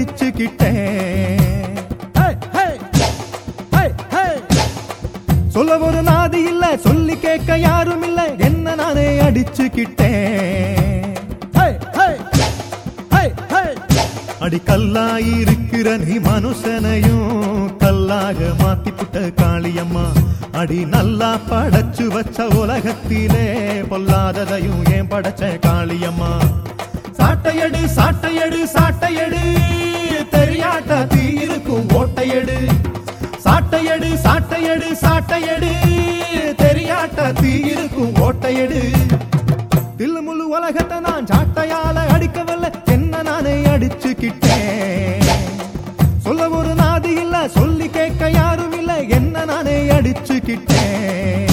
அடிச்சுக்கிட்டேன் ஹே, ஹே, ஹே, ஹே. சொல்ல ஒரு நாதி இல்ல சொல்லி கேட்க யாரும் இல்ல என்ன நானே அடிச்சுக்கிட்டேன் ஹே, ஹே, ஹே, ஹே. அடி கல்லாயிருக்கிற நீ மனுஷனையும் கல்லாக மாத்தி புட்ட காளியம்மா அடி நல்லா படைச்சு வச்ச உலகத்திலே பொல்லாததையும் ஏன் படைச்ச காளியம்மா சாட்டையடு சாட்டையடு சாட்டையடு தெரியாட்ட தீ இருக்கும் ஓட்டையடு சாட்டையடு சாட்டையடு சாட்டையடு தெரியாட்ட தீ இருக்கும் ஓட்டையடு தில்லு முழு உலகத்தை நான் சாட்டையால அடிக்கவல்ல என்ன நானே அடிச்சுக்கிட்டேன் சொல்ல ஒரு நாதி இல்ல சொல்லி கேட்க யாரும் இல்ல என்ன நானே அடிச்சுக்கிட்டேன்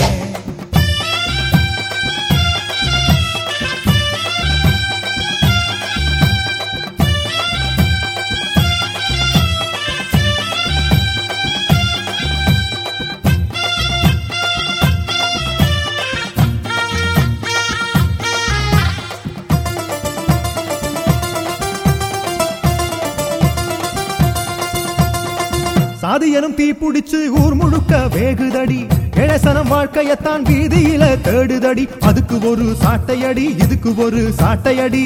சாதியனும் தீ பிடிச்சு ஊர் முழுக்க வேகுதடி இளசனம் வாழ்க்கையத்தான் வீதியில தேடுதடி அதுக்கு ஒரு சாட்டையடி இதுக்கு ஒரு சாட்டையடி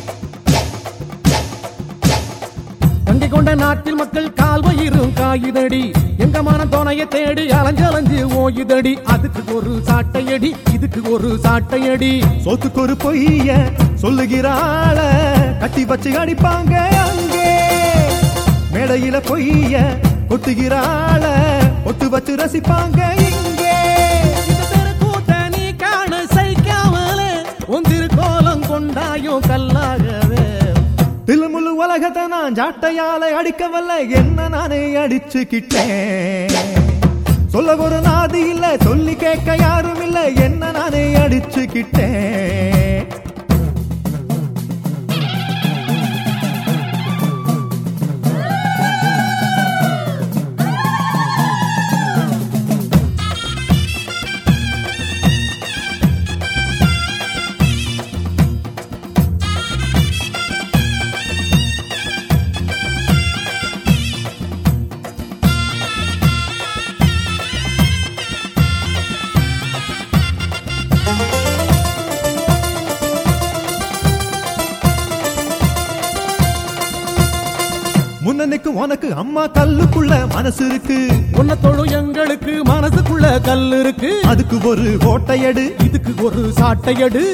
கங்கை கொண்ட நாட்டில் மக்கள் கால் வயிறும் காயுதடி எங்க மன துணையை தேடி அலைஞ்சலைஞ்சு ஓயுதடி அதுக்கு ஒரு சாட்டையடி இதுக்கு ஒரு சாட்டையடி சொத்துக்கு ஒரு பொய்ய சொல்லுகிறாள கட்டி வச்சு அடிப்பாங்க அங்கே மேடையில பொய்ய கொட்டுகிறாள ஒட்டு வச்சு ரசிப்பாங்க இங்கே இந்த தெருக்கூத்த நீ காண சைக்காமலே உன் திருக்கோலம் கொண்டாயோ கல்லாகவே தில்முழு உலகத்தை நான் ஜாட்டையால அடிக்கவல்ல என்ன நானே அடிச்சுக்கிட்டேன் சொல்ல ஒரு நாதி இல்ல சொல்லி கேட்க யாரும் இல்ல என்ன நானே அடிச்சுக்கிட்டேன் முன்னன்னைக்கு உனக்கு அம்மா கல்லுக்குள்ள மனசு இருக்கு உன்னை தொழு எங்களுக்கு மனசுக்குள்ள கல் இருக்கு அதுக்கு ஒரு ஓட்டையடு இதுக்கு ஒரு சாட்டையடு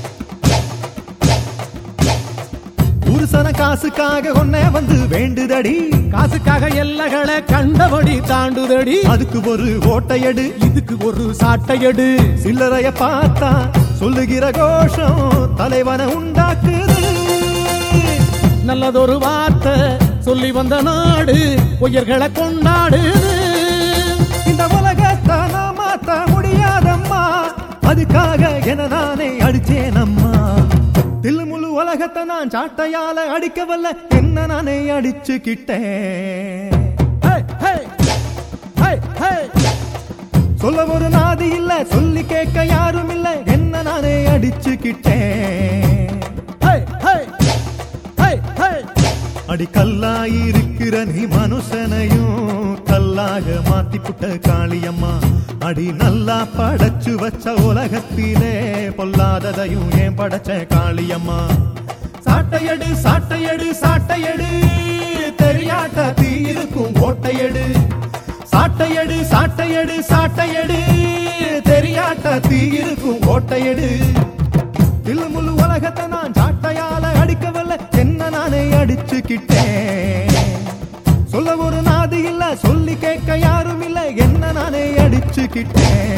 புருஷன காசுக்காக உன்னை வந்து வேண்டுதடி காசுக்காக எல்லைகளை கண்டபடி தாண்டுதடி அதுக்கு ஒரு ஓட்டையடு இதுக்கு ஒரு சாட்டையடு சில்லறைய பார்த்தா சொல்லுகிற கோஷம் தலைவனை உண்டாக்குது நல்லதொரு வார்த்தை சொல்லி வந்த நாடு பொய்யர்களை கொண்டாடுது இந்த உலகத்தை நான் மாத்த முடியாதம்மா அதுக்காக என நானே அடிச்சேனம்மா தில்லு முழு உலகத்தை நான் சாட்டையால அடிக்கவல்ல என்ன நானே அடிச்சுக்கிட்டேன் ஹே, ஹே, ஹே, ஹே. சொல்ல ஒரு நாதி இல்ல சொல்லி கேட்க யாரும் இல்ல என்ன நானே அடிச்சுக்கிட்டேன் ஹே, ஹே, ஹே, ஹே. அடி கல்லாயிருக்கிற நீ மனுஷனையும் கல்லாக மாத்தி புட்ட காளியம்மா அடி நல்லா படைச்சு வச்ச உலகத்திலே பொல்லாததையும் ஏன் படைச்ச காளியம்மா சாட்டையடு சாட்டையடு சாட்டையடு தெரியாட்ட தீ இருக்கும் ஓட்டையடு சாட்டையடு சாட்டையடு சாட்டையடு தெரியாட்ட தீ இருக்கும் ஓட்டையடு தில்லு முழு உலகத்தை நான் சாட்டையால அடிக்கவல்ல என்ன நானே அடிச்சுக்கிட்டேன் சொல்ல ஒரு நாதி இல்ல சொல்லி கேட்க யாரும் இல்ல என்ன நானே அடிச்சுக்கிட்டேன்